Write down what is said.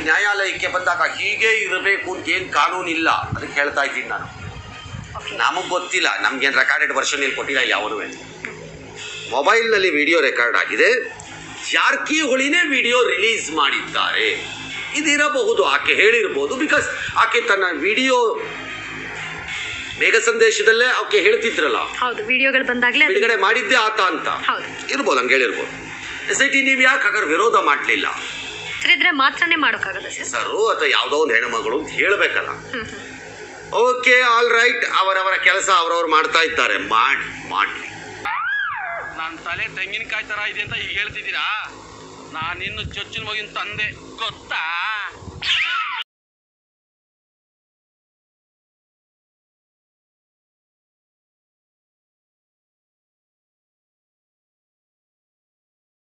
ನ್ಯಾಯಾಲಯಕ್ಕೆ ಬಂದಾಗ ಹೀಗೆ ಇರಬೇಕು ಅಂತ ಏನು ಕಾನೂನಿಲ್ಲ ಅದಕ್ಕೆ ಹೇಳ್ತಾ ಇದ್ದೀನಿ ನಾನು ಓಕೆ ನಮಗೆ ಗೊತ್ತಿಲ್ಲ ನಮ್ಗೇನು ರೆಕಾರ್ಡೆಡ್ ವರ್ಷನ್ ಇಲ್ಲಿ ಕೊಟ್ಟಿಲ್ಲ ಯಾವನೂ ಮೊಬೈಲ್ನಲ್ಲಿ ವಿಡಿಯೋ ರೆಕಾರ್ಡ್ ಆಗಿದೆ ಜಾರ್ಕಿಹೊಳಿನೇ ವಿಡಿಯೋ ರಿಲೀಸ್ ಮಾಡಿದ್ದಾರೆ ಇದಿರಬಹುದು ಆಕೆ ಹೇಳಿರ್ಬೋದು ಬಿಕಾಸ್ ಆಕೆ ತನ್ನ ವಿಡಿಯೋ ಮೇಘ ಸಂದೇಶದಲ್ಲೇ ಆಕೆ ಹೇಳ್ತಿದ್ರಲ್ಲ ಹೌದು ವಿಡಿಯೋಗಳು ಬಂದಾಗಲೇ ಅದು ಬಿಡುಗಡೆ ಮಾಡಿದ್ದೆ ಆತ ಅಂತ ಹೌದು ಇರ್ಬೋದು ಹಂಗೆ ಹೇಳಿರ್ಬೋದು ಎಸ್ ಐ ಟಿ ನೀವು ಯಾಕೆ ಹಾಗಾದ್ರೆ ವಿರೋಧ ಮಾಡಲಿಲ್ಲ ಸರ್ ಇದ್ರೆ ಮಾತ್ರನೇ ಮಾಡೋಕ್ಕಾಗದ ಸರ್ ಸರು ಅಥವಾ ಯಾವುದೋ ಒಂದು ಹೆಣ್ಣುಮಗಳು ಅಂತ ಹೇಳಬೇಕಲ್ಲ hmm hmm okay all right ಅವರವರ ಕೆಲಸ ಅವರವ್ರು ಮಾಡ್ತಾ ಇದ್ದಾರೆ ಮಾಡಿ ಮಾಡಲಿ ನನ್ನ ತಲೆ ತೆಂಗಿನಕಾಯಿ ತರ ಇದೆ ಅಂತ ಈಗ ಹೇಳ್ತಿದ್ದೀರಾ ನಾನಿನ್ನು ಚೊಚ್ಚಿನ ಮಗಿನ ತಂದೆ ಗೊತ್ತಾ